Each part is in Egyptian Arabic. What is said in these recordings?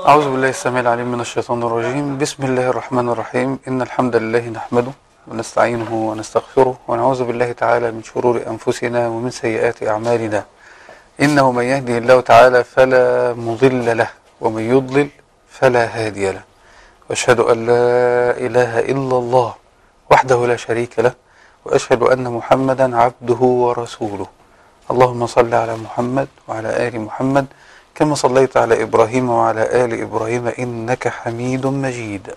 أعوذ بالله السميع العليم من الشيطان الرجيم بسم الله الرحمن الرحيم إن الحمد لله نحمده ونستعينه ونستغفره ونعوذ بالله تعالى من شرور أنفسنا ومن سيئات أعمالنا إنه من يهده الله تعالى فلا مضل له ومن يضلل فلا هادي له وأشهد أن لا إله إلا الله وحده لا شريك له وأشهد أن محمدا عبده ورسوله اللهم صل على محمد وعلى آل محمد كما صليت على إبراهيم وعلى آل إبراهيم إنك حميد مجيد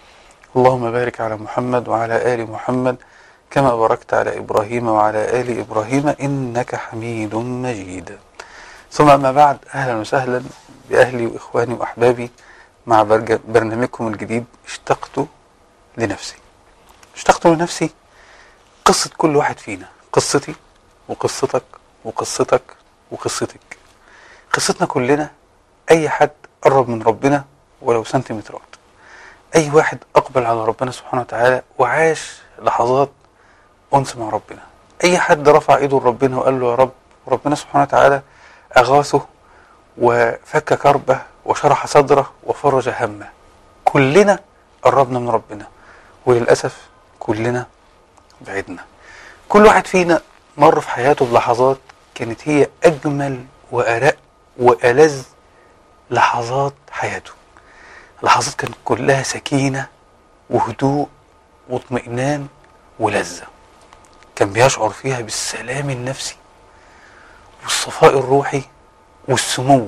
اللهم بارك على محمد وعلى آل محمد كما باركت على إبراهيم وعلى آل إبراهيم إنك حميد مجيد ثم أما بعد أهلا وسهلا بأهلي وإخواني وأحبابي مع برج- برنامجكم الجديد اشتقت لنفسي اشتقت لنفسي قصة كل واحد فينا قصتي وقصتك وقصتك وقصتك قصتنا كلنا اي حد قرب من ربنا ولو سنتيمترات اي واحد اقبل على ربنا سبحانه وتعالى وعاش لحظات انس مع ربنا اي حد رفع ايده لربنا وقال له يا رب ربنا سبحانه وتعالى اغاثه وفك كربه وشرح صدره وفرج همه كلنا قربنا من ربنا وللاسف كلنا بعدنا كل واحد فينا مر في حياته بلحظات كانت هي اجمل وارق والذ لحظات حياته لحظات كانت كلها سكينه وهدوء واطمئنان ولذه كان بيشعر فيها بالسلام النفسي والصفاء الروحي والسمو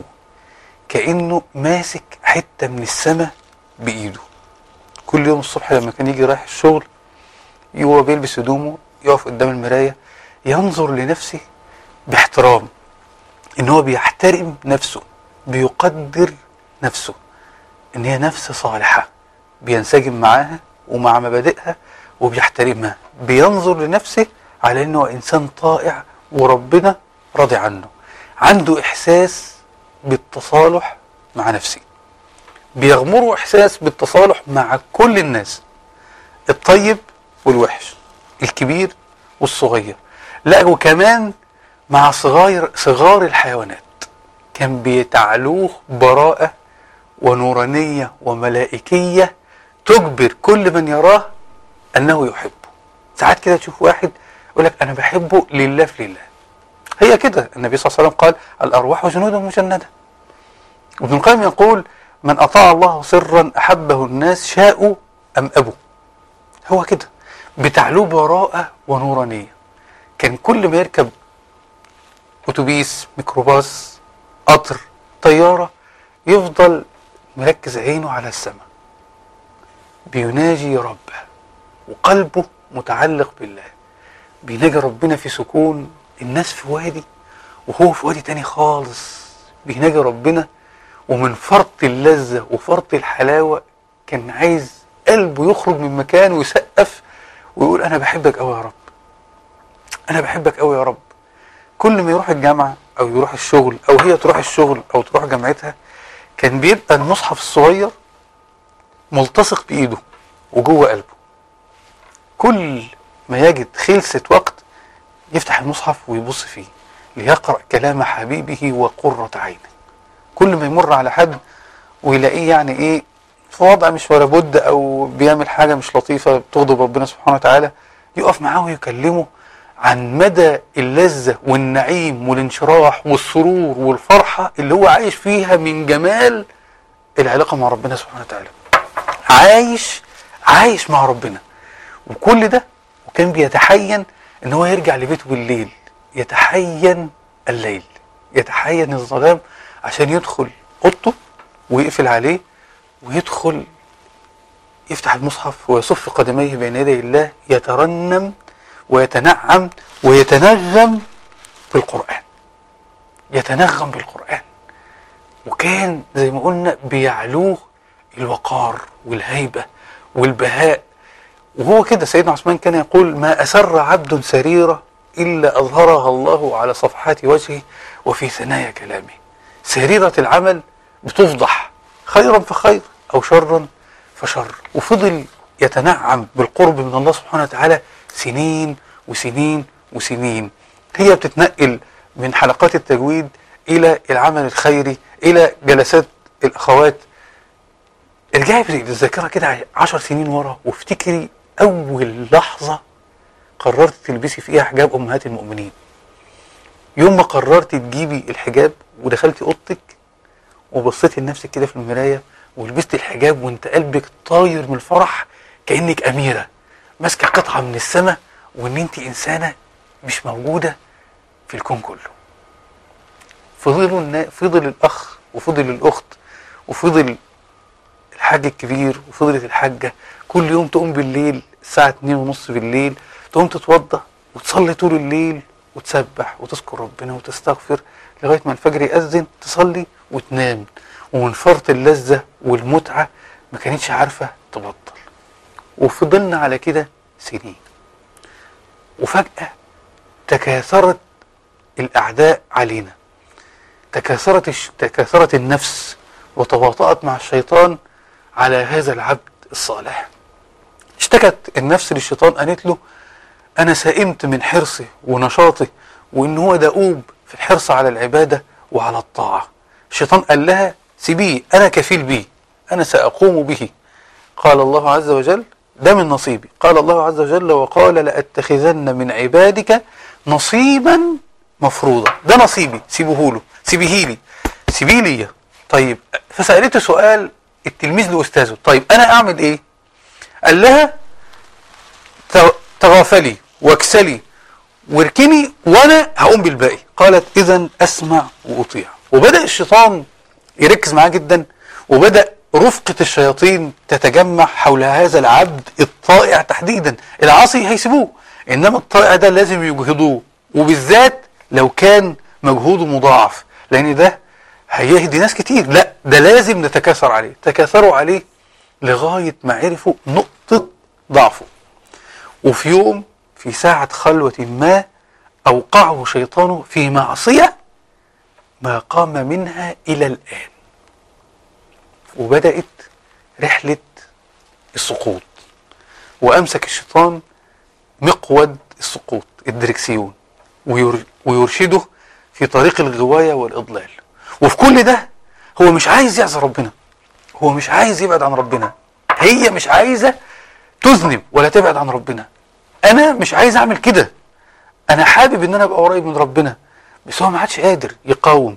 كانه ماسك حته من السماء بايده كل يوم الصبح لما كان يجي رايح الشغل هو بيلبس هدومه يقف قدام المرايه ينظر لنفسه باحترام ان هو بيحترم نفسه بيقدر نفسه ان هي نفس صالحه بينسجم معاها ومع مبادئها وبيحترمها بينظر لنفسه على انه انسان طائع وربنا راضي عنه عنده احساس بالتصالح مع نفسه بيغمره احساس بالتصالح مع كل الناس الطيب والوحش الكبير والصغير لا وكمان مع صغير صغار الحيوانات كان بيتعلوه براءة ونورانية وملائكية تجبر كل من يراه أنه يحبه ساعات كده تشوف واحد يقول لك أنا بحبه لله في لله هي كده النبي صلى الله عليه وسلم قال الأرواح جنود مجندة وابن القيم يقول من أطاع الله سرا أحبه الناس شاءوا أم أبوا هو كده بتعلوه براءة ونورانية كان كل ما يركب أتوبيس ميكروباص قطر طيارة يفضل مركز عينه على السماء بيناجي ربه وقلبه متعلق بالله بيناجي ربنا في سكون الناس في وادي وهو في وادي تاني خالص بيناجي ربنا ومن فرط اللذة وفرط الحلاوة كان عايز قلبه يخرج من مكانه ويسقف ويقول أنا بحبك أوي يا رب أنا بحبك أوي يا رب كل ما يروح الجامعة أو يروح الشغل أو هي تروح الشغل أو تروح جامعتها كان بيبقى المصحف الصغير ملتصق بإيده وجوه قلبه كل ما يجد خلسة وقت يفتح المصحف ويبص فيه ليقرأ كلام حبيبه وقرة عينه كل ما يمر على حد ويلاقيه يعني ايه في وضع مش ولا بد او بيعمل حاجة مش لطيفة بتغضب ربنا سبحانه وتعالى يقف معاه ويكلمه عن مدى اللذة والنعيم والانشراح والسرور والفرحة اللي هو عايش فيها من جمال العلاقة مع ربنا سبحانه وتعالى عايش عايش مع ربنا وكل ده وكان بيتحين ان هو يرجع لبيته بالليل يتحين الليل يتحين الظلام عشان يدخل اوضته ويقفل عليه ويدخل يفتح المصحف ويصف قدميه بين يدي الله يترنم ويتنعم ويتنغم بالقرآن يتنغم بالقرآن وكان زي ما قلنا بيعلوه الوقار والهيبة والبهاء وهو كده سيدنا عثمان كان يقول ما أسر عبد سريرة إلا أظهرها الله على صفحات وجهه وفي ثنايا كلامه سريرة العمل بتفضح خيرا فخير أو شرا فشر وفضل يتنعم بالقرب من الله سبحانه وتعالى سنين وسنين وسنين هي بتتنقل من حلقات التجويد إلى العمل الخيري إلى جلسات الأخوات ارجعي بالذاكره كده عشر سنين ورا وافتكري اول لحظه قررت تلبسي فيها حجاب امهات المؤمنين يوم ما قررت تجيبي الحجاب ودخلتي اوضتك وبصيتي لنفسك كده في المرايه ولبستي الحجاب وانت قلبك طاير من الفرح كانك اميره ماسكه قطعه من السماء وان انت انسانه مش موجوده في الكون كله فضلوا النا... فضل الاخ وفضل الاخت وفضل الحاج الكبير وفضلت الحاجه كل يوم تقوم بالليل الساعه 2 ونص بالليل تقوم تتوضى وتصلي طول الليل وتسبح وتذكر ربنا وتستغفر لغايه ما الفجر يأذن تصلي وتنام ومن فرط اللذه والمتعه ما كانتش عارفه تبطل وفضلنا على كده سنين وفجأة تكاثرت الأعداء علينا تكاثرت الش... تكاثرت النفس وتواطأت مع الشيطان على هذا العبد الصالح اشتكت النفس للشيطان قالت له أنا سئمت من حرصي ونشاطي وإن هو دؤوب في الحرص على العبادة وعلى الطاعة الشيطان قال لها سيبيه أنا كفيل بيه أنا سأقوم به قال الله عز وجل ده من نصيبي قال الله عز وجل وقال لأتخذن من عبادك نصيبا مفروضا ده نصيبي سيبه له سيبيه لي سيبيه لي طيب فسألته سؤال التلميذ لأستاذه طيب أنا أعمل إيه قال لها تغافلي واكسلي واركني وأنا هقوم بالباقي قالت إذا أسمع وأطيع وبدأ الشيطان يركز معاه جدا وبدأ رفقة الشياطين تتجمع حول هذا العبد الطائع تحديدا العاصي هيسيبوه إنما الطائع ده لازم يجهضوه وبالذات لو كان مجهوده مضاعف لأن ده هيهدي ناس كتير لا ده لازم نتكاثر عليه تكاثروا عليه لغاية ما عرفوا نقطة ضعفه وفي يوم في ساعة خلوة ما أوقعه شيطانه في معصية ما قام منها إلى الآن وبدأت رحلة السقوط وأمسك الشيطان مقود السقوط الدركسيون ويرشده في طريق الغواية والإضلال وفي كل ده هو مش عايز يعصي ربنا هو مش عايز يبعد عن ربنا هي مش عايزة تذنب ولا تبعد عن ربنا أنا مش عايز أعمل كده أنا حابب إن أنا أبقى قريب من ربنا بس هو ما عادش قادر يقاوم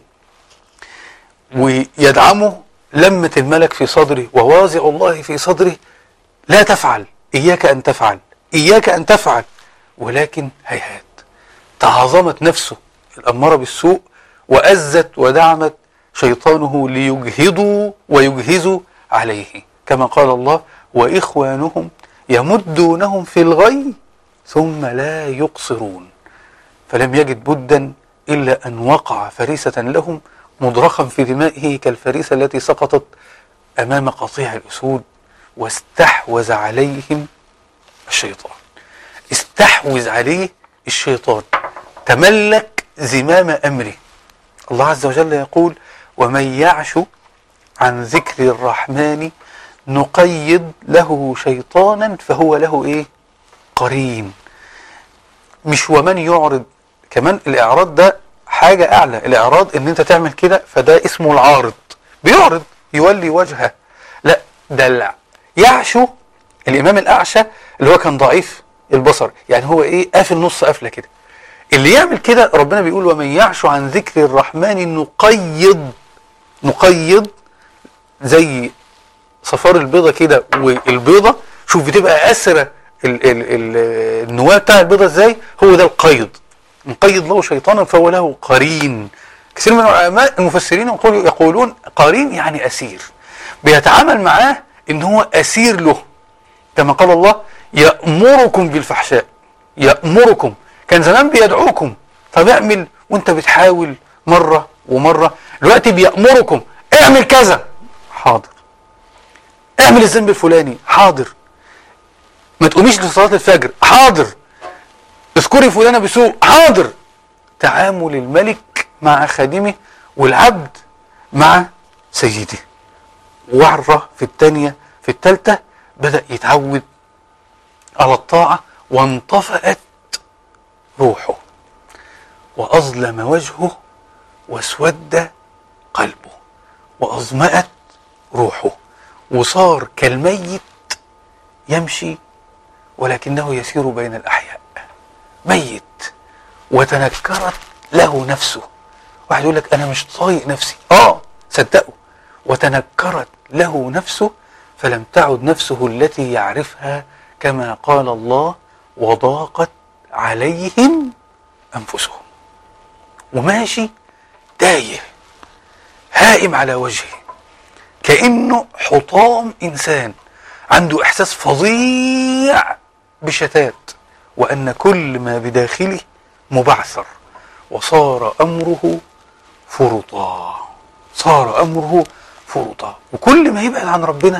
ويدعمه لمة الملك في صدري وواضع الله في صدري لا تفعل إياك أن تفعل إياك أن تفعل ولكن هيهات تعظمت نفسه الأمارة بالسوء وأزت ودعمت شيطانه ليجهضوا ويجهزوا عليه كما قال الله وإخوانهم يمدونهم في الغي ثم لا يقصرون فلم يجد بدا إلا أن وقع فريسة لهم مضرخا في دمائه كالفريسة التي سقطت أمام قطيع الأسود واستحوذ عليهم الشيطان استحوذ عليه الشيطان تملك زمام أمره الله عز وجل يقول ومن يعش عن ذكر الرحمن نقيض له شيطانا فهو له ايه قرين مش ومن يعرض كمان الاعراض ده حاجة اعلى الاعراض ان انت تعمل كده فده اسمه العارض بيعرض يولي وجهه لا ده لا يعشو الامام الاعشى اللي هو كان ضعيف البصر يعني هو ايه قافل نص قافله كده اللي يعمل كده ربنا بيقول ومن يعش عن ذكر الرحمن نقيض نقيض زي صفار البيضة كده والبيضة شوف بتبقى أسرة ال ال ال النواة بتاع البيضة ازاي هو ده القيض نقيض له شيطانا فهو له قرين كثير من العلماء المفسرين يقولون, يقولون قرين يعني أسير بيتعامل معاه ان هو أسير له كما قال الله يأمركم بالفحشاء يأمركم كان زمان بيدعوكم فبيعمل وانت بتحاول مرة ومرة دلوقتي بيأمركم اعمل كذا حاضر اعمل الذنب الفلاني حاضر ما تقوميش لصلاة الفجر حاضر اذكري فلانة بسوء حاضر تعامل الملك مع خادمه والعبد مع سيده وعرة في الثانية في الثالثة بدأ يتعود على الطاعة وانطفأت روحه وأظلم وجهه واسود قلبه وأظمأت روحه وصار كالميت يمشي ولكنه يسير بين الأحياء ميت وتنكرت له نفسه واحد يقول لك أنا مش طايق نفسي آه صدقوا وتنكرت له نفسه فلم تعد نفسه التي يعرفها كما قال الله وضاقت عليهم أنفسهم وماشي تايه هائم على وجهه كأنه حطام إنسان عنده إحساس فظيع بشتات وأن كل ما بداخله مبعثر وصار أمره فرطا صار أمره فرطا وكل ما يبعد عن ربنا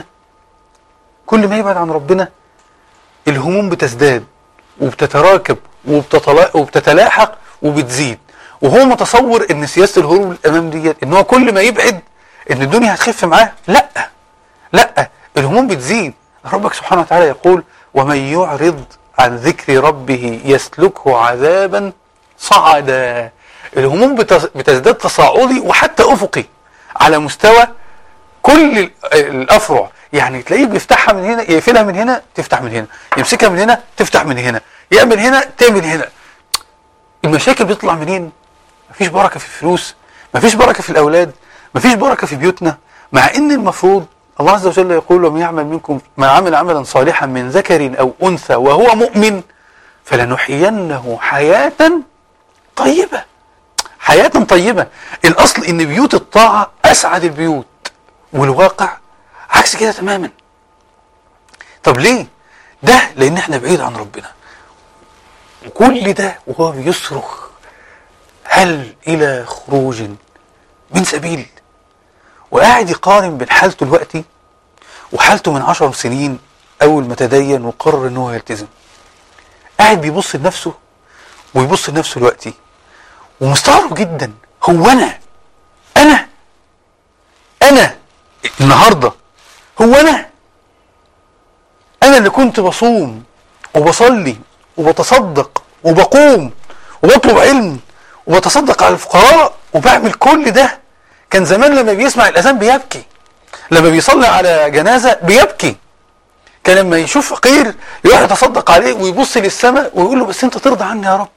كل ما يبعد عن ربنا الهموم بتزداد وبتتراكب وبتتلا... وبتتلاحق وبتزيد وهو متصور ان سياسه الهروب الامام ديت ان هو كل ما يبعد ان الدنيا هتخف معاه لا لا الهموم بتزيد ربك سبحانه وتعالى يقول ومن يعرض عن ذكر ربه يسلكه عذابا صعدا الهموم بتز- بتزداد تصاعدي وحتى افقي على مستوى كل ال- الافرع يعني تلاقيه بيفتحها من هنا يقفلها من هنا تفتح من هنا يمسكها من هنا تفتح من هنا يعمل هنا تعمل هنا المشاكل بتطلع منين مفيش بركه في الفلوس مفيش بركه في الاولاد مفيش بركه في بيوتنا مع ان المفروض الله عز وجل يقول ومن يعمل منكم من عمل عملا صالحا من ذكر او انثى وهو مؤمن فلنحيينه حياه طيبه حياه طيبه الاصل ان بيوت الطاعه اسعد البيوت والواقع عكس كده تماما طب ليه ده لان احنا بعيد عن ربنا وكل ده وهو بيصرخ هل الى خروج من سبيل وقاعد يقارن بين حالته دلوقتي وحالته من عشر سنين اول ما تدين وقرر ان هو يلتزم قاعد بيبص لنفسه ويبص لنفسه دلوقتي ومستغرب جدا هو انا انا انا النهارده هو انا انا اللي كنت بصوم وبصلي وبتصدق وبقوم وبطلب علم وبتصدق على الفقراء وبعمل كل ده كان زمان لما بيسمع الاذان بيبكي لما بيصلي على جنازه بيبكي كان لما يشوف فقير يروح يتصدق عليه ويبص للسماء ويقول له بس انت ترضى عني يا رب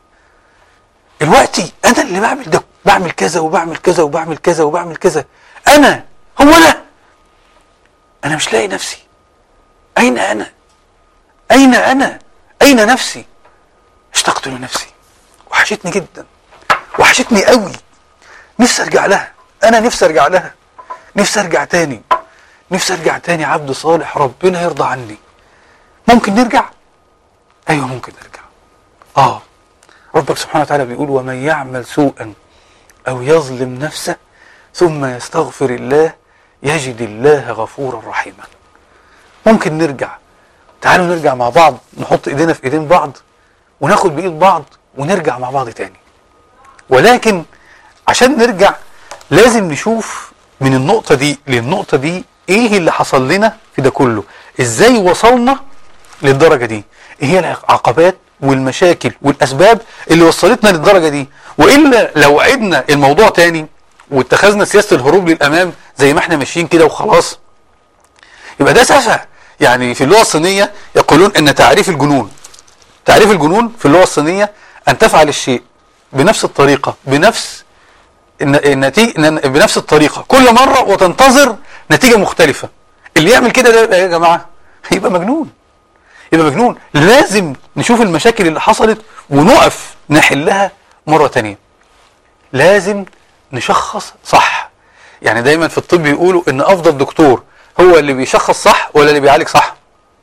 دلوقتي انا اللي بعمل ده بعمل كذا وبعمل كذا وبعمل كذا وبعمل كذا انا هو انا انا مش لاقي نفسي اين انا اين انا اين نفسي اشتقت لنفسي وحشتني جدا وحشتني قوي نفسي ارجع لها انا نفسي ارجع لها نفسي ارجع تاني نفسي ارجع تاني عبد صالح ربنا يرضى عني ممكن نرجع ايوه ممكن نرجع اه ربك سبحانه وتعالى بيقول ومن يعمل سوءا او يظلم نفسه ثم يستغفر الله يجد الله غفورا رحيما ممكن نرجع تعالوا نرجع مع بعض نحط ايدينا في ايدين بعض وناخد بايد بعض ونرجع مع بعض تاني ولكن عشان نرجع لازم نشوف من النقطة دي للنقطة دي ايه اللي حصل لنا في ده كله ازاي وصلنا للدرجة دي ايه هي العقبات والمشاكل والاسباب اللي وصلتنا للدرجة دي والا لو عدنا الموضوع تاني واتخذنا سياسة الهروب للامام زي ما احنا ماشيين كده وخلاص يبقى ده سفه يعني في اللغة الصينية يقولون ان تعريف الجنون تعريف الجنون في اللغة الصينية ان تفعل الشيء بنفس الطريقة بنفس النتيجة بنفس الطريقة كل مرة وتنتظر نتيجة مختلفة اللي يعمل كده ده يبقى يا جماعة يبقى مجنون يبقى مجنون لازم نشوف المشاكل اللي حصلت ونقف نحلها مرة تانية لازم نشخص صح يعني دايما في الطب يقولوا ان افضل دكتور هو اللي بيشخص صح ولا اللي بيعالج صح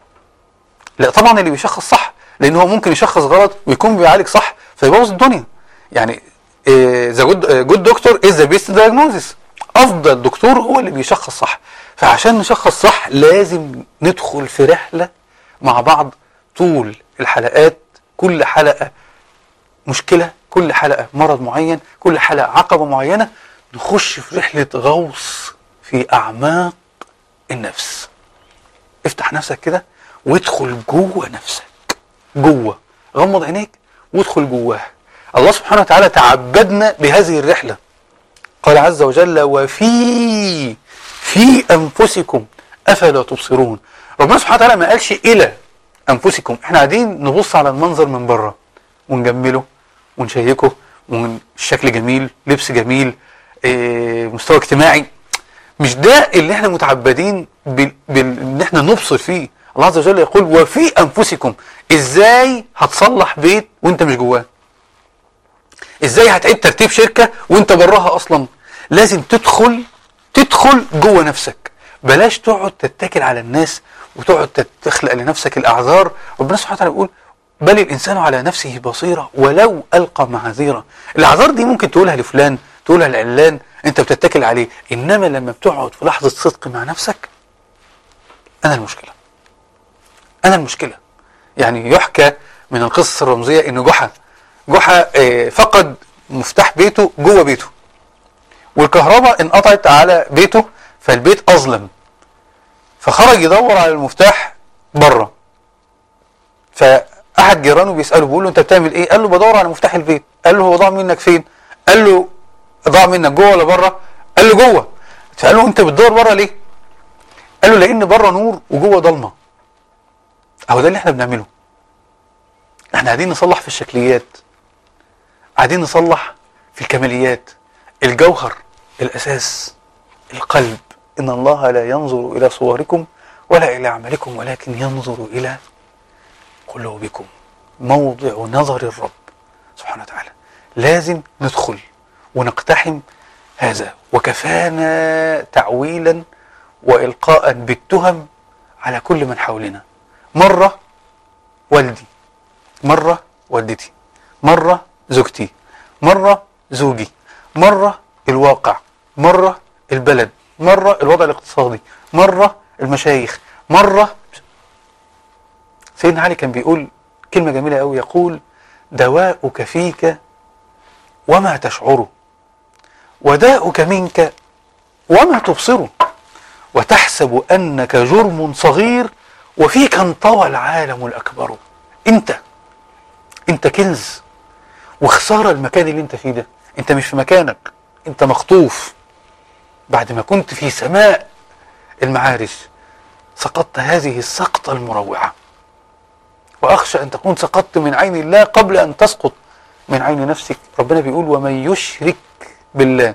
لا طبعا اللي بيشخص صح لان هو ممكن يشخص غلط ويكون بيعالج صح فيبوظ الدنيا يعني ذا جود دكتور از ذا بيست دايجنوزيس افضل دكتور هو اللي بيشخص صح فعشان نشخص صح لازم ندخل في رحله مع بعض طول الحلقات كل حلقه مشكله كل حلقه مرض معين كل حلقه عقبه معينه نخش في رحله غوص في اعماق النفس افتح نفسك كده وادخل جوه نفسك جوه غمض عينيك وادخل جواها الله سبحانه وتعالى تعبدنا بهذه الرحلة قال عز وجل وفي في أنفسكم افلا تبصرون ربنا سبحانه وتعالى ما قالش الى انفسكم احنا قاعدين نبص على المنظر من بره ونجمله ونشيكه والشكل جميل لبس جميل إيه، مستوى اجتماعي مش ده اللي احنا متعبدين بال... بال... ان احنا نبصر فيه الله عز وجل يقول وفي انفسكم ازاي هتصلح بيت وانت مش جواه ازاي هتعيد ترتيب شركة وانت براها اصلا لازم تدخل تدخل جوه نفسك بلاش تقعد تتكل على الناس وتقعد تخلق لنفسك الاعذار ربنا سبحانه وتعالى يقول بل الانسان على نفسه بصيرة ولو القى معاذيره الاعذار دي ممكن تقولها لفلان تقولها لعلان انت بتتكل عليه انما لما بتقعد في لحظة صدق مع نفسك انا المشكلة انا المشكلة يعني يحكى من القصص الرمزية ان جحا جحا آه، فقد مفتاح بيته جوه بيته والكهرباء انقطعت على بيته فالبيت اظلم فخرج يدور على المفتاح بره فاحد جيرانه بيساله بيقول له انت بتعمل ايه قال له بدور على مفتاح البيت قال له هو ضاع منك فين قال له ضاع منك جوه ولا بره قال له جوه فقال له انت بتدور بره ليه قال له لان بره نور وجوه ضلمه اهو ده اللي احنا بنعمله احنا قاعدين نصلح في الشكليات قاعدين نصلح في الكماليات الجوهر الاساس القلب ان الله لا ينظر الى صوركم ولا الى اعمالكم ولكن ينظر الى قلوبكم موضع نظر الرب سبحانه وتعالى لازم ندخل ونقتحم هذا وكفانا تعويلا والقاء بالتهم على كل من حولنا مره والدي مره والدتي مره زوجتي مره زوجي مره الواقع مره البلد مره الوضع الاقتصادي مره المشايخ مره سيدنا علي كان بيقول كلمه جميله قوي يقول دواؤك فيك وما تشعره وداؤك منك وما تبصره وتحسب أنك جرم صغير وفيك انطوى العالم الأكبر أنت أنت كنز وخسارة المكان اللي أنت فيه ده أنت مش في مكانك أنت مخطوف بعد ما كنت في سماء المعارج سقطت هذه السقطة المروعة وأخشى أن تكون سقطت من عين الله قبل أن تسقط من عين نفسك ربنا بيقول ومن يشرك بالله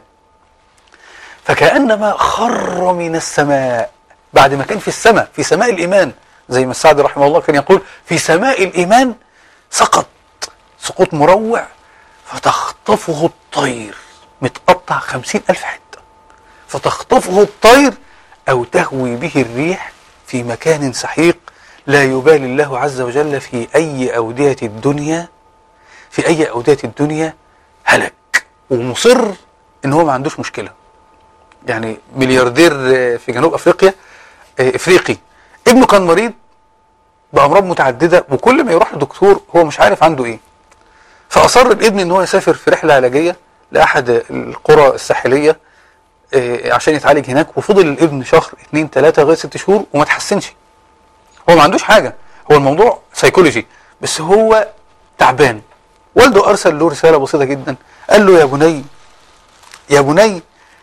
فكأنما خر من السماء بعد ما كان في السماء في سماء الإيمان زي ما السعدي رحمه الله كان يقول في سماء الإيمان سقط سقوط مروع فتخطفه الطير متقطع خمسين ألف حتة فتخطفه الطير أو تهوي به الريح في مكان سحيق لا يبالي الله عز وجل في أي أودية الدنيا في أي أودية الدنيا هلك ومصر إن هو ما عندوش مشكلة يعني ملياردير في جنوب أفريقيا إفريقي ابنه كان مريض بأمراض متعددة وكل ما يروح لدكتور هو مش عارف عنده إيه فأصر الابن إن هو يسافر في رحلة علاجية لأحد القرى الساحلية عشان يتعالج هناك وفضل الابن شهر اتنين تلاتة لغاية ست شهور وما تحسنش هو ما عندوش حاجة هو الموضوع سيكولوجي بس هو تعبان والده أرسل له رسالة بسيطة جدا قال له يا بني يا بني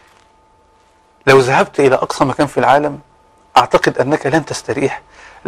لو ذهبت إلى أقصى مكان في العالم أعتقد أنك لن تستريح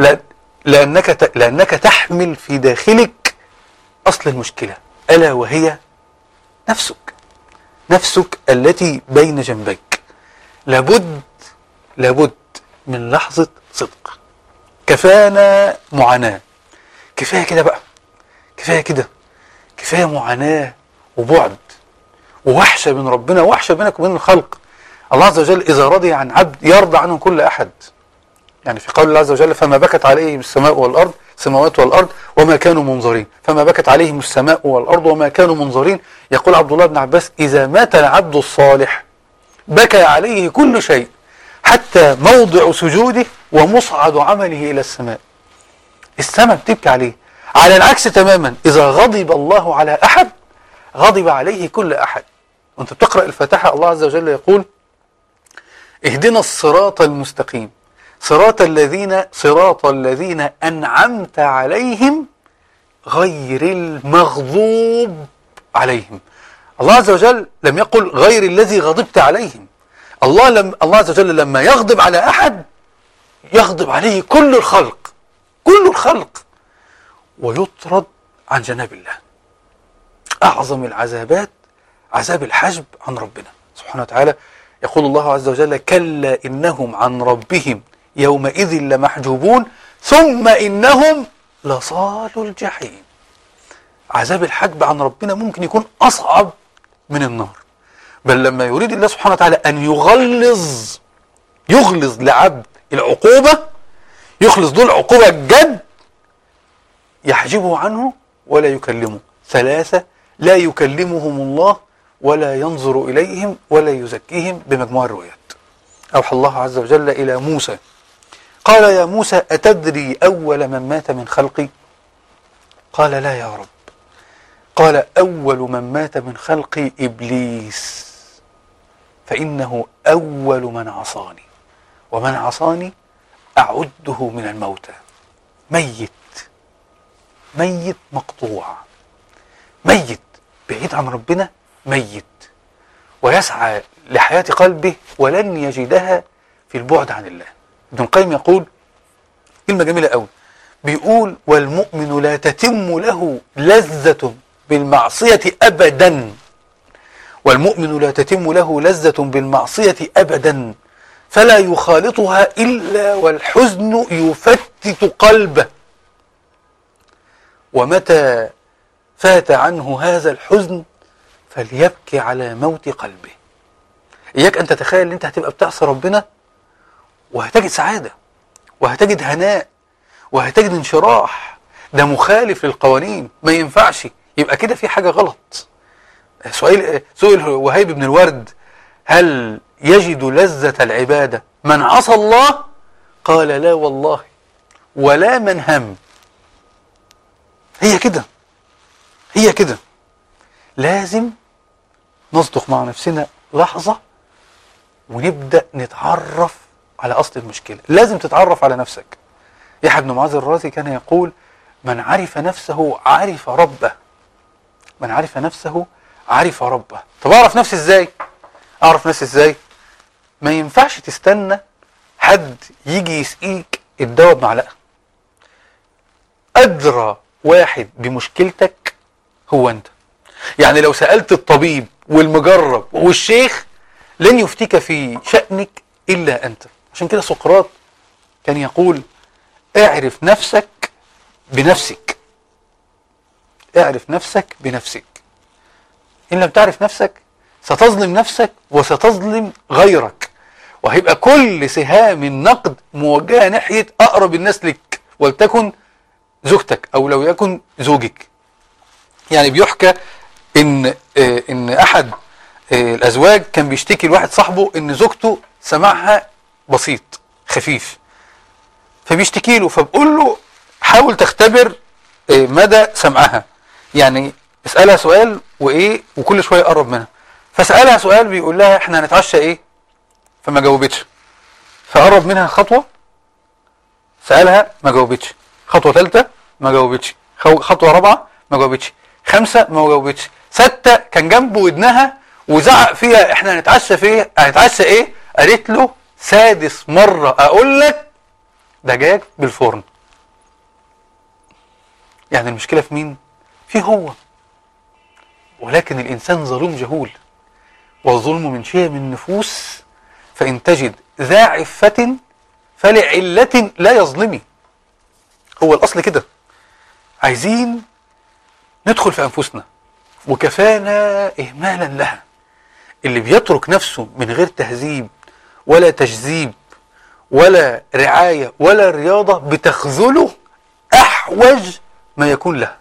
لأنك لأنك تحمل في داخلك أصل المشكلة ألا وهي نفسك نفسك التي بين جنبيك لابد لابد من لحظة صدق كفانا معاناة كفاية كده بقى كفاية كده كفاية معاناة وبعد ووحشة من ربنا وحشة بينك وبين الخلق الله عز وجل إذا رضي عن عبد يرضى عنه كل أحد يعني في قول الله عز وجل فما بكت عليهم السماء والأرض السماوات والأرض وما كانوا منظرين فما بكت عليهم السماء والأرض وما كانوا منظرين يقول عبد الله بن عباس إذا مات العبد الصالح بكى عليه كل شيء حتى موضع سجوده ومصعد عمله إلى السماء السماء بتبكي عليه على العكس تماما إذا غضب الله على أحد غضب عليه كل أحد وانت بتقرأ الفاتحة الله عز وجل يقول اهدنا الصراط المستقيم صراط الذين صراط الذين أنعمت عليهم غير المغضوب عليهم الله عز وجل لم يقل غير الذي غضبت عليهم الله لم الله عز وجل لما يغضب على أحد يغضب عليه كل الخلق كل الخلق ويطرد عن جناب الله أعظم العذابات عذاب الحجب عن ربنا سبحانه وتعالى يقول الله عز وجل كلا إنهم عن ربهم يومئذ لمحجوبون ثم إنهم لصالوا الجحيم عذاب الحجب عن ربنا ممكن يكون أصعب من النار بل لما يريد الله سبحانه وتعالى أن يغلظ يغلظ لعبد العقوبة يخلص دول عقوبة جد يحجبه عنه ولا يكلمه ثلاثة لا يكلمهم الله ولا ينظر إليهم ولا يزكيهم بمجموع الروايات أوحى الله عز وجل إلى موسى قال يا موسى أتدري أول من مات من خلقي قال لا يا رب قال أول من مات من خلقي إبليس فإنه أول من عصاني ومن عصاني أعده من الموتى ميت ميت مقطوع ميت بعيد عن ربنا ميت ويسعى لحياة قلبه ولن يجدها في البعد عن الله ابن القيم يقول كلمة جميلة قوي بيقول والمؤمن لا تتم له لذة بالمعصية أبدا والمؤمن لا تتم له لذة بالمعصية أبدا فلا يخالطها إلا والحزن يفتت قلبه ومتى فات عنه هذا الحزن فليبكي على موت قلبه إياك أن تتخيل أن أنت هتبقى بتعصي ربنا وهتجد سعادة وهتجد هناء وهتجد انشراح ده مخالف للقوانين ما ينفعش يبقى كده في حاجة غلط سؤال سئل وهيب بن الورد هل يجد لذة العبادة من عصى الله قال لا والله ولا من هم هي كده هي كده لازم نصدق مع نفسنا لحظة ونبدأ نتعرف على أصل المشكلة لازم تتعرف على نفسك يحيى بن معاذ الرازي كان يقول من عرف نفسه عرف ربه من عرف نفسه عرف ربه طب أعرف نفسي إزاي أعرف نفسي إزاي ما ينفعش تستنى حد يجي يسقيك الدواء بمعلقة أدرى واحد بمشكلتك هو أنت يعني لو سألت الطبيب والمجرب والشيخ لن يفتيك في شأنك إلا أنت عشان كده سقراط كان يقول اعرف نفسك بنفسك اعرف نفسك بنفسك إن لم تعرف نفسك ستظلم نفسك وستظلم غيرك وهيبقى كل سهام النقد موجهة ناحية أقرب الناس لك ولتكن زوجتك أو لو يكن زوجك يعني بيحكى إن آه إن أحد آه الأزواج كان بيشتكي لواحد صاحبه إن زوجته سمعها بسيط خفيف فبيشتكي له فبقول له حاول تختبر آه مدى سمعها يعني اسألها سؤال وإيه وكل شوية يقرب منها فسألها سؤال بيقول لها احنا هنتعشى ايه فما جاوبتش فقرب منها خطوة سألها ما جاوبتش خطوة ثالثة ما جاوبتش خطوة رابعة ما جاوبتش خمسة ما جاوبتش ستة كان جنبه ودنها وزعق فيها احنا هنتعشى في ايه هنتعشى ايه قالت له سادس مرة اقول لك دجاج بالفرن يعني المشكلة في مين في هو ولكن الإنسان ظلوم جهول والظلم من شيء من النفوس فإن تجد ذا عفة فلعلة لا يظلمي هو الأصل كده عايزين ندخل في أنفسنا وكفانا إهمالا لها اللي بيترك نفسه من غير تهذيب ولا تجذيب ولا رعاية ولا رياضة بتخذله أحوج ما يكون لها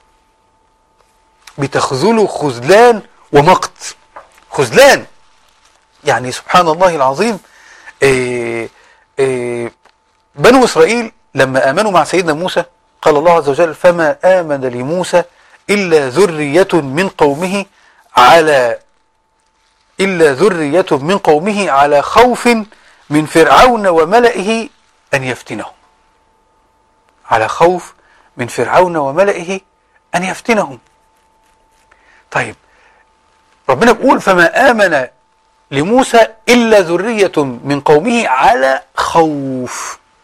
بتخذله خذلان ومقت خذلان يعني سبحان الله العظيم إيه إيه بنو إسرائيل لما آمنوا مع سيدنا موسى قال الله عز وجل فما آمن لموسى إلا ذرية من قومه على إلا ذرية من قومه على خوف من فرعون وملئه أن يفتنهم على خوف من فرعون وملئه أن يفتنهم طيب ربنا بيقول فما آمن لموسى إلا ذرية من قومه على خوف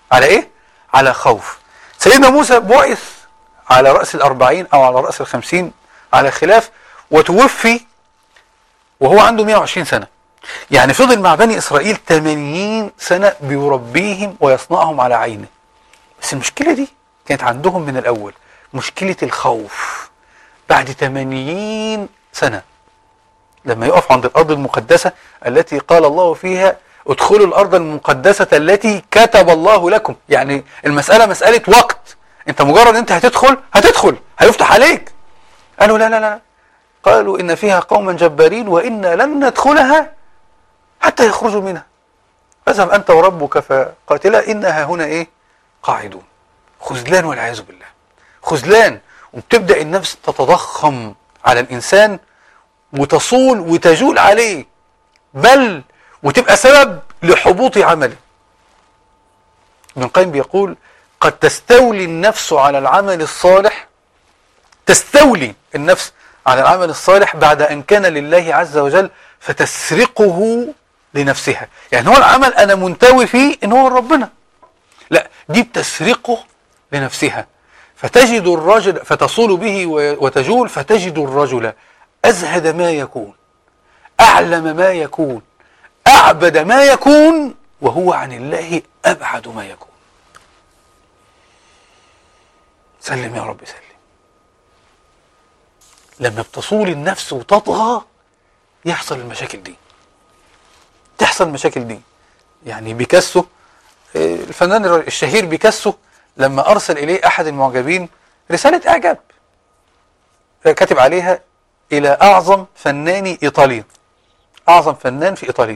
على ايه على خوف سيدنا موسى بعث على رأس الأربعين أو على رأس الخمسين على خلاف وتوفي وهو عنده 120 سنة يعني فضل مع بني إسرائيل 80 سنة بيربيهم ويصنعهم على عينه بس المشكلة دي كانت عندهم من الأول مشكلة الخوف بعد 80 سنة لما يقف عند الأرض المقدسة التي قال الله فيها ادخلوا الأرض المقدسة التي كتب الله لكم يعني المسألة مسألة وقت انت مجرد انت هتدخل هتدخل هيفتح عليك قالوا لا لا لا قالوا إن فيها قوما جبارين وإنا لن ندخلها حتى يخرجوا منها فاذهب أنت وربك فقاتلا إنها هنا إيه قاعدون خذلان والعياذ بالله خذلان وبتبدأ النفس تتضخم على الإنسان وتصول وتجول عليه بل وتبقى سبب لحبوط عمله ابن القيم بيقول قد تستولي النفس على العمل الصالح تستولي النفس على العمل الصالح بعد أن كان لله عز وجل فتسرقه لنفسها يعني هو العمل أنا منتوي فيه إن هو ربنا لا دي بتسرقه لنفسها فتجد الرجل فتصول به وتجول فتجد الرجل أزهد ما يكون أعلم ما يكون أعبد ما يكون وهو عن الله أبعد ما يكون سلم يا رب سلم لما بتصول النفس وتطغى يحصل المشاكل دي تحصل المشاكل دي يعني بيكاسو آه، الفنان الشهير بيكاسو لما أرسل إليه أحد المعجبين رسالة إعجاب كاتب عليها إلى أعظم فنان إيطالي أعظم فنان في إيطاليا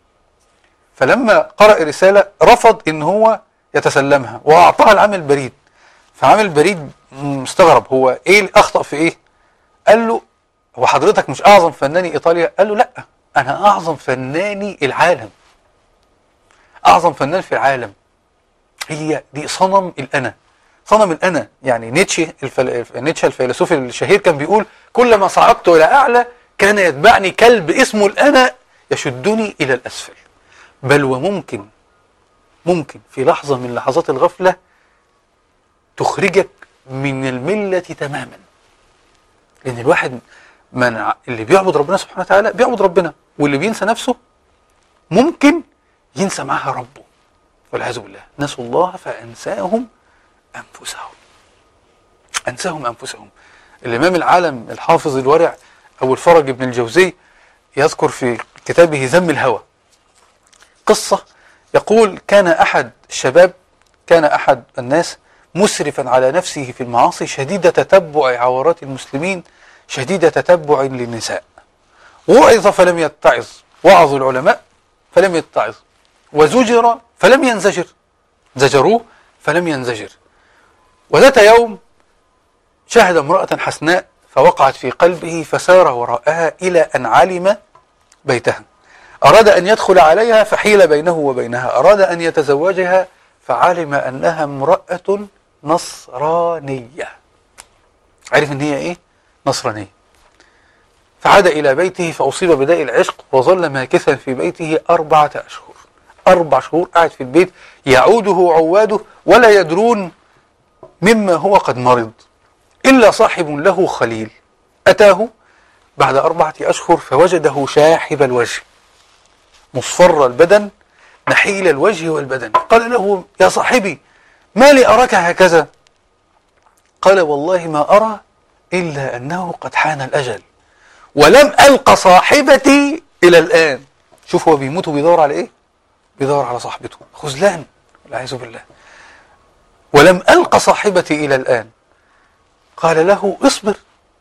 فلما قرأ الرسالة رفض إن هو يتسلمها وأعطاها العامل بريد فعامل بريد مستغرب هو إيه الأخطأ في إيه قال له هو حضرتك مش أعظم فناني إيطاليا قال له لأ أنا أعظم فناني العالم أعظم فنان في العالم هي دي صنم الأنا صنم الأنا يعني نيتشه الفل... نيتشه الفيلسوف الشهير كان بيقول كلما صعدت إلى أعلى كان يتبعني كلب اسمه الأنا يشدني إلى الأسفل بل وممكن ممكن في لحظة من لحظات الغفلة تخرجك من الملة تماما لأن الواحد من اللي بيعبد ربنا سبحانه وتعالى بيعبد ربنا واللي بينسى نفسه ممكن ينسى معها ربه والعياذ بالله نسوا الله فأنساهم أنفسهم أنساهم أنفسهم الإمام العالم الحافظ الورع أو الفرج ابن الجوزي يذكر في كتابه ذم الهوى قصة يقول كان أحد الشباب كان أحد الناس مسرفا على نفسه في المعاصي شديد تتبع عورات المسلمين شديد تتبع للنساء وعظ فلم يتعظ وعظ العلماء فلم يتعظ وزجر فلم ينزجر زجروه فلم ينزجر وذات يوم شاهد امرأة حسناء فوقعت في قلبه فسار وراءها إلى أن علم بيتها أراد أن يدخل عليها فحيل بينه وبينها أراد أن يتزوجها فعلم أنها امرأة نصرانية عرف أن هي إيه؟ نصرانية فعاد إلى بيته فأصيب بداء العشق وظل ماكثا في بيته أربعة أشهر أربع شهور قاعد في البيت يعوده عواده ولا يدرون مما هو قد مرض إلا صاحب له خليل أتاه بعد أربعة أشهر فوجده شاحب الوجه مصفر البدن نحيل الوجه والبدن قال له يا صاحبي ما لي أراك هكذا قال والله ما أرى إلا أنه قد حان الأجل ولم ألق صاحبتي إلى الآن شوف هو بيموت وبيدور على إيه بيدور على صاحبته خذلان والعياذ بالله ولم ألق صاحبتي إلى الآن قال له اصبر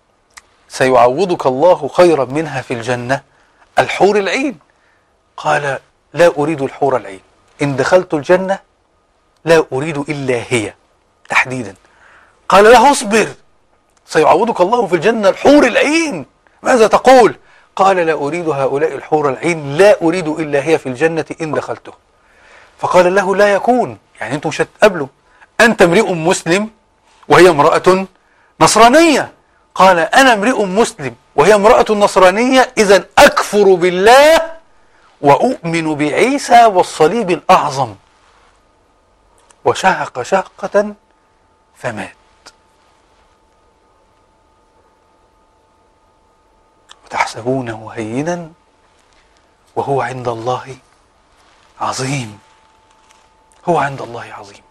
سيعوضك الله خيرا منها في الجنة الحور العين قال لا أريد الحور العين إن دخلت الجنة لا أريد إلا هي تحديدا قال له اصبر سيعوضك الله في الجنة الحور العين ماذا تقول قال لا أريد هؤلاء الحور العين لا أريد إلا هي في الجنة إن دخلته فقال له لا يكون يعني أنتم مش هتقابلوا أنت امرئ مسلم وهي امرأة نصرانية قال أنا امرئ مسلم وهي امرأة نصرانية إذا أكفر بالله وأؤمن بعيسى والصليب الأعظم وشهق شهقة فمات وتحسبونه هينا وهو عند الله عظيم هو عند الله عظيم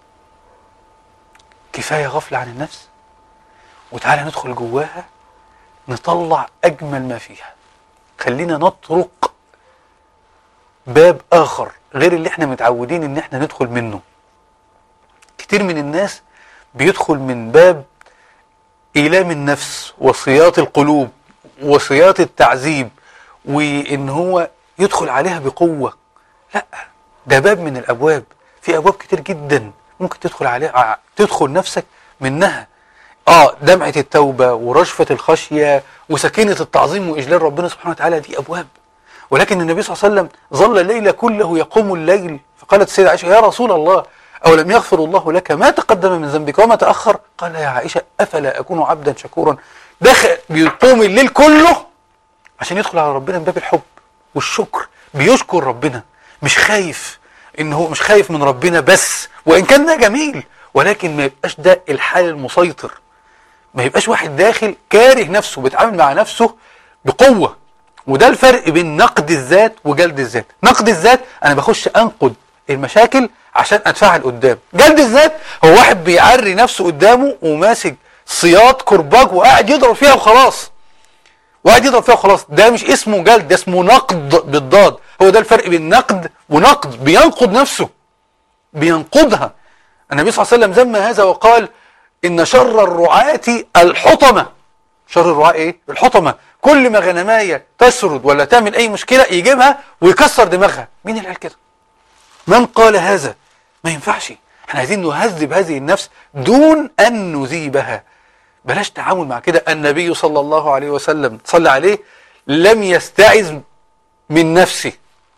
كفاية غفلة عن النفس وتعالى ندخل جواها نطلع أجمل ما فيها خلينا نطرق باب آخر غير اللي احنا متعودين ان احنا ندخل منه كتير من الناس بيدخل من باب إيلام النفس وصياط القلوب وصياط التعذيب وإن هو يدخل عليها بقوة لا ده باب من الأبواب في أبواب كتير جدا ممكن تدخل عليها تدخل نفسك منها اه دمعة التوبة ورشفة الخشية وسكينة التعظيم وإجلال ربنا سبحانه وتعالى دي أبواب ولكن النبي صلى الله عليه وسلم ظل الليل كله يقوم الليل فقالت السيدة عائشة يا رسول الله أو لم يغفر الله لك ما تقدم من ذنبك وما تأخر قال يا عائشة أفلا أكون عبدا شكورا دخل بيقوم الليل كله عشان يدخل على ربنا من باب الحب والشكر بيشكر ربنا مش خايف ان هو مش خايف من ربنا بس وان كان ده جميل ولكن ما يبقاش ده الحال المسيطر ما يبقاش واحد داخل كاره نفسه بيتعامل مع نفسه بقوة وده الفرق بين نقد الذات وجلد الذات نقد الذات انا بخش انقد المشاكل عشان اتفاعل قدام جلد الذات هو واحد بيعري نفسه قدامه وماسك سياط كرباج وقاعد يضرب فيها وخلاص وقاعد يضرب فيها وخلاص ده مش اسمه جلد ده اسمه نقد بالضاد هو ده الفرق بين نقد ونقد بينقد نفسه بينقدها النبي صلى الله عليه وسلم ذم هذا وقال إن شر الرعاة الحطمة شر الرعاة إيه؟ الحطمة كل ما غنماية تسرد ولا تعمل أي مشكلة يجيبها ويكسر دماغها مين اللي قال كده؟ من قال هذا؟ ما ينفعش احنا عايزين نهذب هذه النفس دون أن نذيبها بلاش تعامل مع كده النبي صلى الله عليه وسلم صلى عليه لم يستعذ من نفسه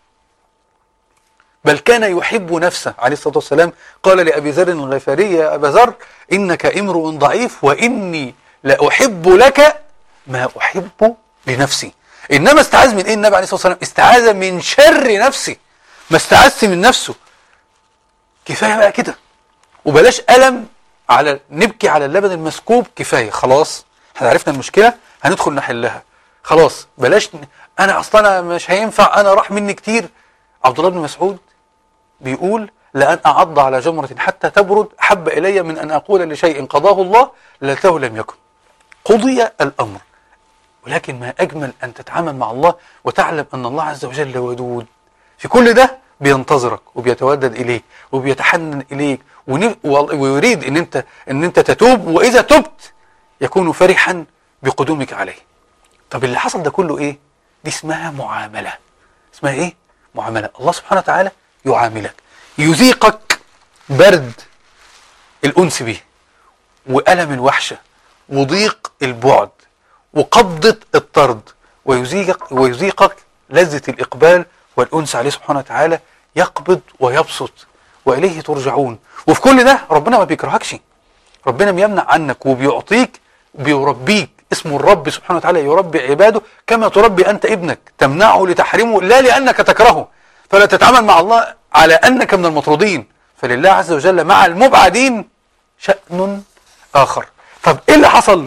بل كان يحب نفسه عليه الصلاة والسلام قال لأبي ذر الغفاري يا أبا ذر إنك امرؤ ضعيف وإني لأحب لك ما أحب لنفسي إنما استعاذ من إيه النبي عليه الصلاة والسلام استعاذ من شر نفسي ما استعاذش من نفسه كفاية بقى كده وبلاش ألم على نبكي على اللبن المسكوب كفاية خلاص احنا عرفنا المشكلة هندخل نحلها خلاص بلاش ن... انا اصلا مش هينفع انا راح مني كتير عبد الله بن مسعود بيقول لأن أعض على جمرة حتى تبرد أحب إلي من أن أقول لشيء قضاه الله لته لم يكن قضي الأمر ولكن ما أجمل أن تتعامل مع الله وتعلم أن الله عز وجل ودود في كل ده بينتظرك وبيتودد إليك وبيتحنن إليك ويريد أن أنت, أن أنت تتوب وإذا تبت يكون فرحا بقدومك عليه طب اللي حصل ده كله إيه دي اسمها معاملة اسمها إيه معاملة الله سبحانه وتعالى يعاملك يذيقك برد الأنس به وألم الوحشة وضيق البعد وقبضة الطرد ويذيقك, ويذيقك لذة الإقبال والأنس عليه سبحانه وتعالى يقبض ويبسط وإليه ترجعون وفي كل ده ربنا ما بيكرهكش ربنا بيمنع عنك وبيعطيك بيربيك اسمه الرب سبحانه وتعالى يربي عباده كما تربي أنت ابنك تمنعه لتحرمه لا لأنك تكرهه فلا تتعامل مع الله على أنك من المطرودين فلله عز وجل مع المبعدين شأن آخر طب إيه اللي حصل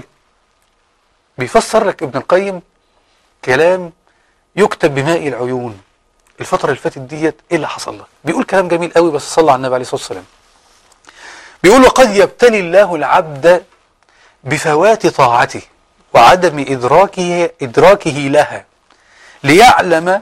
بيفسر لك ابن القيم كلام يكتب بماء العيون الفترة اللي فاتت ديت ايه اللي حصل له بيقول كلام جميل قوي بس صلى على النبي عليه الصلاة والسلام بيقول وقد يبتلي الله العبد بفوات طاعته وعدم إدراكه, إدراكه لها ليعلم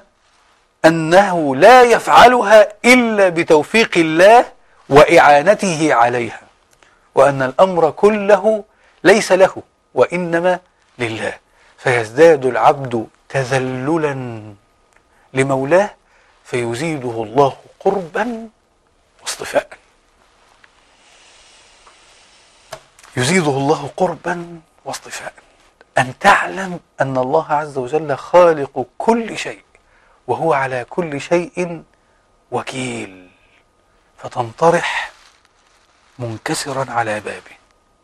أنه لا يفعلها إلا بتوفيق الله وإعانته عليها وأن الأمر كله ليس له وإنما لله فيزداد العبد تذللا لمولاه فيزيده الله قربا واصطفاء يزيده الله قربا واصطفاء أن تعلم أن الله عز وجل خالق كل شيء وهو على كل شيء وكيل فتنطرح منكسرا على بابه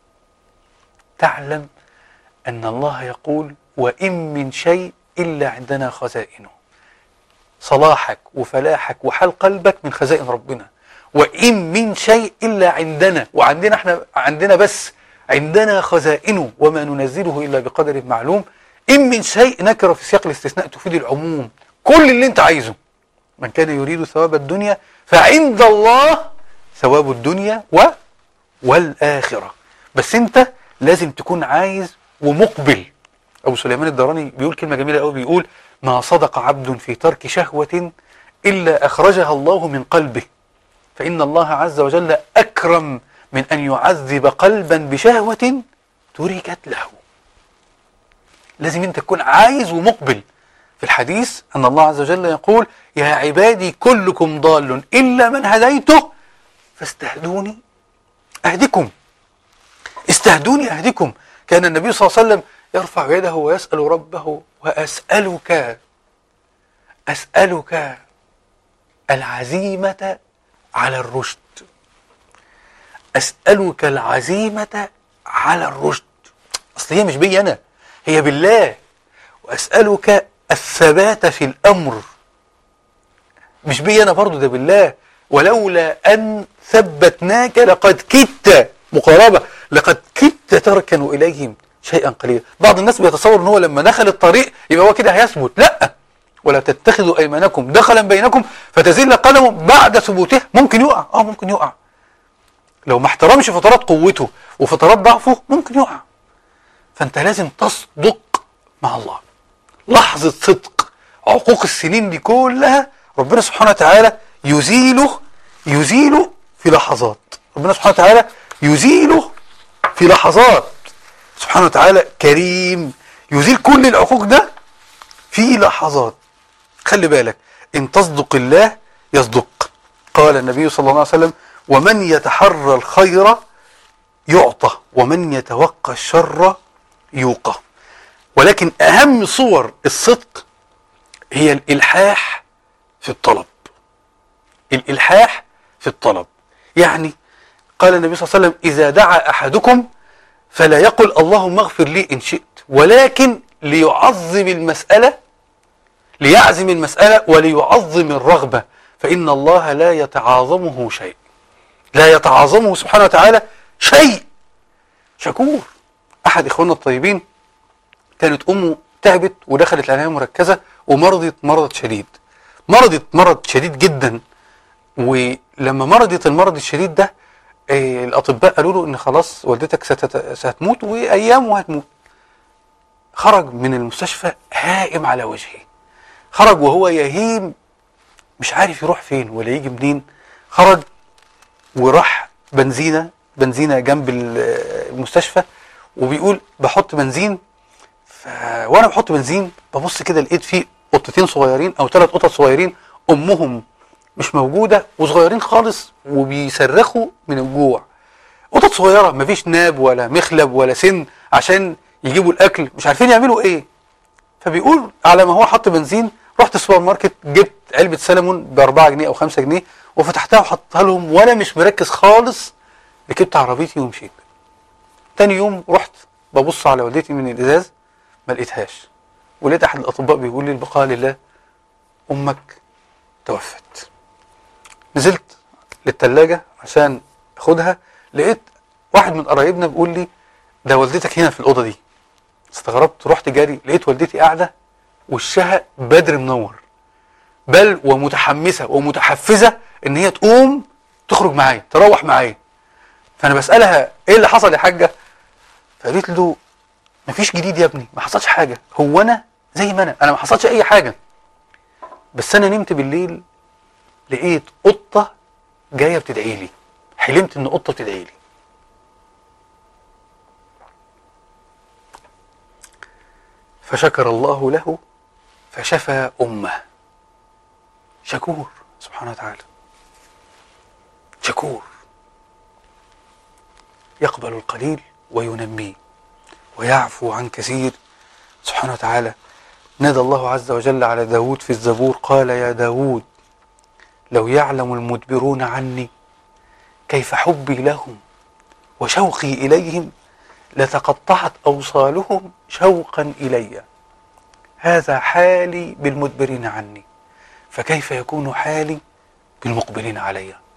تعلم أن الله يقول وإن من شيء إلا عندنا خزائنه صلاحك وفلاحك وحال قلبك من خزائن ربنا وإن من شيء إلا عندنا وعندنا احنا عندنا بس عندنا خزائنه وما ننزله إلا بقدر معلوم إن من شيء نكرة في سياق الاستثناء تفيد العموم كل اللي انت عايزه من كان يريد ثواب الدنيا فعند الله ثواب الدنيا و والآخرة بس انت لازم تكون عايز ومقبل أبو سليمان الدراني بيقول كلمة جميلة قوي بيقول ما صدق عبد في ترك شهوة إلا أخرجها الله من قلبه فإن الله عز وجل أكرم من أن يعذب قلبا بشهوة تركت له لازم انت تكون عايز ومقبل في الحديث أن الله عز وجل يقول يا عبادي كلكم ضال إلا من هديته فاستهدوني أهدكم استهدوني أهدكم كان النبي صلى الله عليه وسلم يرفع يده ويسأل ربه وأسألك أسألك العزيمة على الرشد أسألك العزيمة على الرشد أصل هي مش بي أنا هي بالله وأسألك الثبات في الأمر مش بي أنا برضو ده بالله ولولا أن ثبتناك لقد كدت مقاربة لقد كدت تركن إليهم شيئا قليلا بعض الناس بيتصور ان هو لما دخل الطريق يبقى هو كده هيثبت لا ولا تتخذوا ايمانكم دخلا بينكم فتزل قدمه بعد ثبوته ممكن يقع اه ممكن يقع لو ما احترمش فترات قوته وفترات ضعفه ممكن يقع فانت لازم تصدق مع الله لحظة صدق عقوق السنين دي كلها ربنا سبحانه وتعالى يزيله يزيله في لحظات ربنا سبحانه وتعالى يزيله في لحظات سبحانه وتعالى كريم يزيل كل العقوق ده في لحظات خلي بالك ان تصدق الله يصدق قال النبي صلى الله عليه وسلم ومن يتحرى الخير يعطى ومن يتوقى الشر يوقى ولكن اهم صور الصدق هي الالحاح في الطلب الالحاح في الطلب يعني قال النبي صلى الله عليه وسلم اذا دعا احدكم فلا يقل اللهم اغفر لي إن شئت ولكن ليعظم المسألة ليعزم المسألة وليعظم الرغبة فإن الله لا يتعاظمه شيء لا يتعاظمه سبحانه وتعالى شيء شكور أحد إخواننا الطيبين كانت أمه تعبت ودخلت العناية مركزة ومرضت مرض شديد مرضت مرض شديد جدا ولما مرضت المرض الشديد ده إيه الأطباء قالوا له إن خلاص والدتك ستت... ستموت وأيام وهتموت خرج من المستشفى هائم على وجهه خرج وهو يهيم مش عارف يروح فين ولا يجي منين خرج وراح بنزينة بنزينة جنب المستشفى وبيقول بحط بنزين ف... وانا بحط بنزين ببص كده لقيت فيه قطتين صغيرين او ثلاث قطط صغيرين امهم مش موجودة وصغيرين خالص وبيصرخوا من الجوع قطط صغيرة مفيش ناب ولا مخلب ولا سن عشان يجيبوا الأكل مش عارفين يعملوا إيه فبيقول على ما هو حط بنزين رحت السوبر ماركت جبت علبة سلمون ب 4 جنيه أو 5 جنيه وفتحتها وحطها لهم وأنا مش مركز خالص ركبت عربيتي ومشيت تاني يوم رحت ببص على والدتي من الإزاز ما لقيتهاش ولقيت أحد الأطباء بيقول لي البقاء لله أمك توفت نزلت للتلاجة عشان اخدها لقيت واحد من قرايبنا بيقول لي ده والدتك هنا في الأوضة دي استغربت رحت جاري لقيت والدتي قاعدة وشها بدر منور بل ومتحمسة ومتحفزة ان هي تقوم تخرج معايا تروح معايا فانا بسألها ايه اللي حصل يا حاجة فقالت له مفيش جديد يا ابني ما حصلش حاجة هو انا زي ما انا انا ما حصلش اي حاجة بس انا نمت بالليل لقيت قطة جاية بتدعي لي حلمت ان قطة بتدعي لي فشكر الله له فشفى أمه شكور سبحانه وتعالى شكور يقبل القليل وينميه ويعفو عن كثير سبحانه وتعالى نادى الله عز وجل على داود في الزبور قال يا داود لو يعلم المدبرون عني كيف حبي لهم وشوقي إليهم لتقطعت أوصالهم شوقا إلي هذا حالي بالمدبرين عني فكيف يكون حالي بالمقبلين علي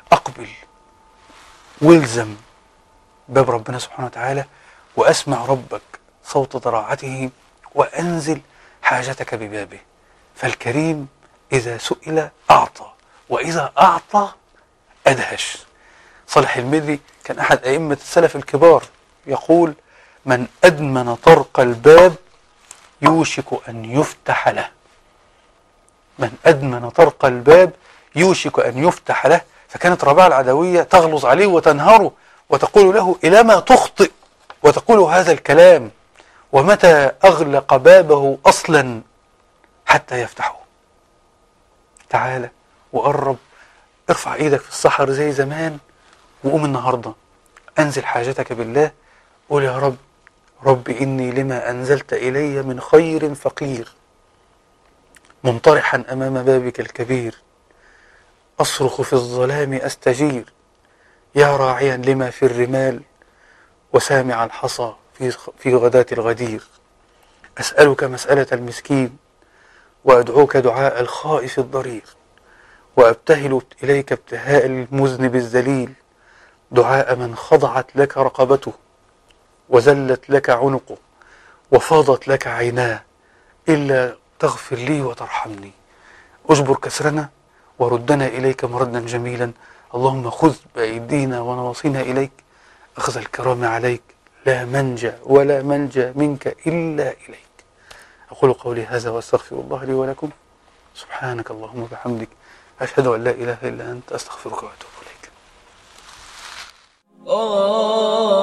أقبل والزم باب ربنا سبحانه وتعالى وأسمع ربك صوت ضراعته وأنزل حاجتك ببابه فالكريم إذا سئل أعطى وإذا أعطى أدهش صالح المدري كان أحد أئمة السلف الكبار يقول من أدمن طرق الباب يوشك أن يفتح له من أدمن طرق الباب يوشك أن يفتح له فكانت رباعة العدوية تغلظ عليه وتنهره وتقول له إلى ما تخطئ وتقول هذا الكلام ومتى أغلق بابه أصلا حتى يفتحه تعالى وقرب ارفع ايدك في الصحر زي زمان وقوم النهاردة أنزل حاجتك بالله قول يا رب رب إني لما أنزلت إلي من خير فقير منطرحا أمام بابك الكبير أصرخ في الظلام أستجير يا راعيا لما في الرمال وسامع الحصى في في غداة الغدير أسألك مسألة المسكين وأدعوك دعاء الخائف الضرير وأبتهل إليك ابتهاء المذنب الذليل دعاء من خضعت لك رقبته وزلت لك عنقه وفاضت لك عيناه إلا تغفر لي وترحمني اجبر كسرنا وردنا إليك مردا جميلا اللهم خذ بأيدينا ونواصينا إليك أخذ الكرام عليك لا منجا ولا منجا منك إلا إليك أقول قولي هذا وأستغفر الله لي ولكم سبحانك اللهم وبحمدك أشهد أن لا إله إلا أنت أستغفرك وأتوب إليك آه